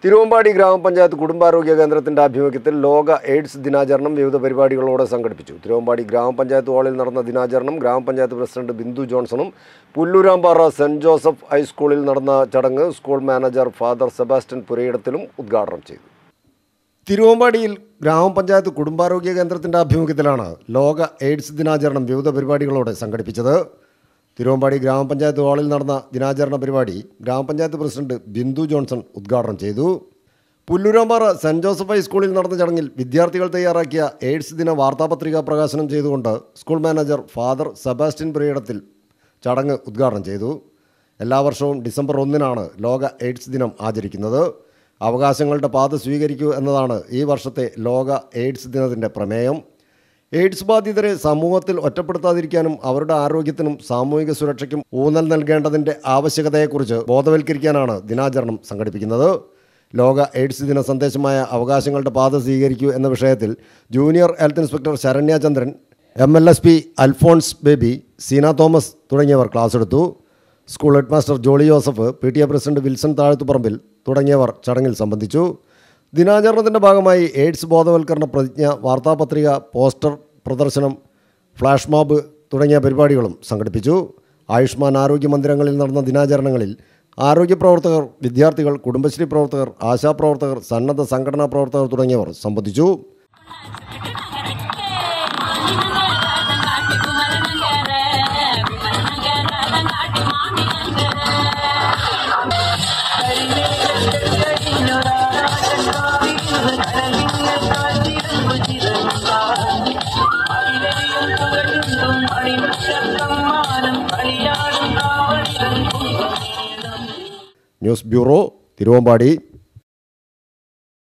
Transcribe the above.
തിരുവമ്പാടി ഗ്രാമപഞ്ചായത്ത് കുടുംബാരോഗ്യ കേന്ദ്രത്തിന്റെ ആഭിമുഖ്യത്തിൽ ലോക എയ്ഡ്സ് ദിനാചരണം വിവിധ പരിപാടികളോടെ സംഘടിപ്പിച്ചു തിരുവമ്പാടി ഗ്രാമപഞ്ചായത്ത് ഹാളിൽ നടന്ന ദിനാചരണം ഗ്രാമപഞ്ചായത്ത് പ്രസിഡന്റ് ബിന്ദു ജോൺസണും പുല്ലൂരാമ്പാറ സെന്റ് ജോസഫ് ഹൈസ്കൂളിൽ നടന്ന ചടങ്ങ് സ്കൂൾ മാനേജർ ഫാദർ സെബാസ്റ്റ്യൻ പുരയിടത്തിലും ഉദ്ഘാടനം ചെയ്തു തിരുവമ്പാടിയിൽ ഗ്രാമപഞ്ചായത്ത് കുടുംബാരോഗ്യ കേന്ദ്രത്തിന്റെ ആഭിമുഖ്യത്തിലാണ് ലോക എയ്ഡ്സ് ദിനാചരണം വിവിധ പരിപാടികളോടെ സംഘടിപ്പിച്ചത് തിരുവമ്പാടി ഗ്രാമപഞ്ചായത്ത് ഹാളിൽ നടന്ന ദിനാചരണ പരിപാടി ഗ്രാമപഞ്ചായത്ത് പ്രസിഡന്റ് ബിന്ദു ജോൺസൺ ഉദ്ഘാടനം ചെയ്തു പുല്ലൂരാമ്പാറ സെന്റ് ജോസഫ് ഹൈസ്കൂളിൽ നടന്ന ചടങ്ങിൽ വിദ്യാർത്ഥികൾ തയ്യാറാക്കിയ എയ്ഡ്സ് ദിന വാർത്താപത്രിക പ്രകാശനം ചെയ്തുകൊണ്ട് സ്കൂൾ മാനേജർ ഫാദർ സെബാസ്റ്റ്യൻ പുരയിടത്തിൽ ചടങ്ങ് ഉദ്ഘാടനം ചെയ്തു എല്ലാ വർഷവും ഡിസംബർ ഒന്നിനാണ് ലോക എയ്ഡ്സ് ദിനം ആചരിക്കുന്നത് അവകാശങ്ങളുടെ പാത സ്വീകരിക്കൂ എന്നതാണ് ഈ വർഷത്തെ ലോക എയ്ഡ്സ് ദിനത്തിൻ്റെ പ്രമേയം എയ്ഡ്സ് ബാധിതരെ സമൂഹത്തിൽ ഒറ്റപ്പെടുത്താതിരിക്കാനും അവരുടെ ആരോഗ്യത്തിനും സാമൂഹിക സുരക്ഷയ്ക്കും ഊന്നൽ നൽകേണ്ടതിൻ്റെ ആവശ്യകതയെക്കുറിച്ച് ബോധവൽക്കരിക്കാനാണ് ദിനാചരണം സംഘടിപ്പിക്കുന്നത് ലോക എയ്ഡ്സ് ദിന സന്ദേശമായ അവകാശങ്ങളുടെ പാത സ്വീകരിക്കൂ എന്ന വിഷയത്തിൽ junior health inspector Saranya Chandran M L S P Alphonse Baby Seena Thomas തുടങ്ങിയവർ ക്ലാസ് എടുത്തു school headmaster Jolly Joseph P T A president Wilson Thazhathuparambil തുടങ്ങിയവർ ചടങ്ങിൽ സംബന്ധിച്ചു ദിനാചരണത്തിൻ്റെ ഭാഗമായി എയ്ഡ്സ് ബോധവൽക്കരണ പ്രതിജ്ഞ വാർത്താപത്രിക പോസ്റ്റർ പ്രദർശനം ഫ്ലാഷ് മോബ് തുടങ്ങിയ പരിപാടികളും സംഘടിപ്പിച്ചു ആയുഷ്മാൻ ആരോഗ്യ മന്ദിരങ്ങളിൽ നടന്ന ദിനാചരണങ്ങളിൽ ആരോഗ്യ പ്രവർത്തകർ വിദ്യാർത്ഥികൾ കുടുംബശ്രീ പ്രവർത്തകർ ആശാപ്രവർത്തകർ സന്നദ്ധ സംഘടനാ പ്രവർത്തകർ തുടങ്ങിയവർ സംബന്ധിച്ചു ന്യൂസ് ബ്യൂറോ തിരുവമ്പാടി